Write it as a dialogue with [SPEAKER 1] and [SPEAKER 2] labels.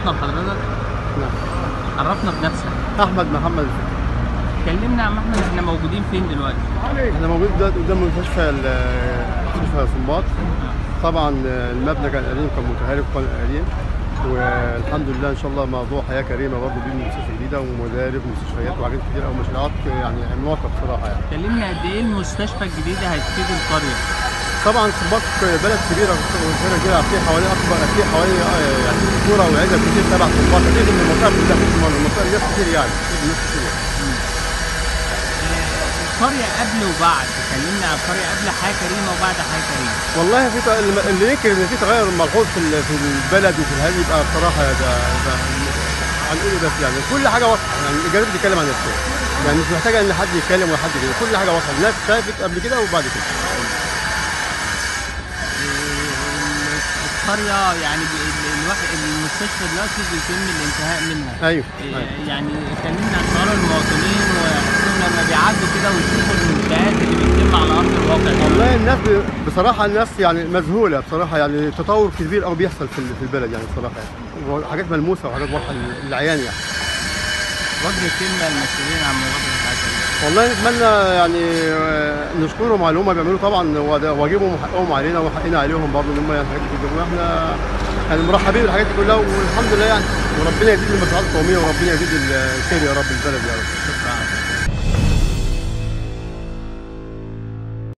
[SPEAKER 1] نتعرفنا بحضرتك
[SPEAKER 2] نعم
[SPEAKER 1] عرفنا بنفسك
[SPEAKER 2] احمد محمد الفكري
[SPEAKER 1] كلمنا يا عم احمد احنا موجودين فين دلوقتي
[SPEAKER 2] احنا موجود دلوقتي قدام مستشفى ال- مستشفى سنباط طبعا المبنى كان قديم كان متهالك وكان قديم والحمد لله ان شاء الله موضوع حياه كريمه برضه دي مستشفى جديده ومدارس ومستشفيات وحاجات كتير قوي مشروعات يعني عملاقه بصراحه يعني
[SPEAKER 1] كلمنا قد ايه المستشفى الجديده هتفيد القريه
[SPEAKER 2] طبعا سنباط بلد كبيره وكبيره كده في حوالي اكبر في حوالي آه، يعني قرى وعزب كتير تبع سنباط اكيد ان المنطقه كلها في المنطقه دي ناس كتير يعني أكيد ناس كتير
[SPEAKER 1] القريه قبل وبعد كلمنا عن القريه قبل حياه كريمه وبعد حياه كريمه
[SPEAKER 2] والله في ت- اللي ينكر ان في تغير ملحوظ في ال- في البلد وفي الهادي يبقى بصراحه ده ده هنقول إيه بس يعني كل حاجه واضحه يعني الاجابات بتتكلم عن نفسها يعني مش محتاجه ان حد يتكلم ولا حد كده كل حاجه واضحه الناس شافت قبل كده وبعد كده
[SPEAKER 1] القريه يعني ب- ال- الواحد المستشفى دلوقتي بيتم الانتهاء منها
[SPEAKER 2] ايوه,
[SPEAKER 1] إيه،
[SPEAKER 2] أيوة.
[SPEAKER 1] يعني كلمنا عن شعور المواطنين واحساسهم لما بيعدوا كده ويشوفوا المنتهيات اللي بتتم على ارض الواقع دي.
[SPEAKER 2] والله الناس ب- بصراحه الناس يعني مذهوله بصراحه يعني تطور كبير قوي بيحصل في ال- في البلد يعني بصراحه يعني وحاجات ملموسه وحاجات واضحه لل- للعيان يعني
[SPEAKER 1] وجه كلمه للمسؤولين عن مبادره الحياه الكريمه
[SPEAKER 2] والله نتمنى يعني آه، نشكرهم على اللي هم بيعملوه طبعا وده واجبهم وحقهم علينا وحقنا عليهم برضه ان هم يعني الحاجات دي بيجيبوها احنا يعني مرحبين بالحاجات دي كلها والحمد لله يعني وربنا يزيد المشروعات القوميه وربنا يزيد الخير يا رب البلد يا رب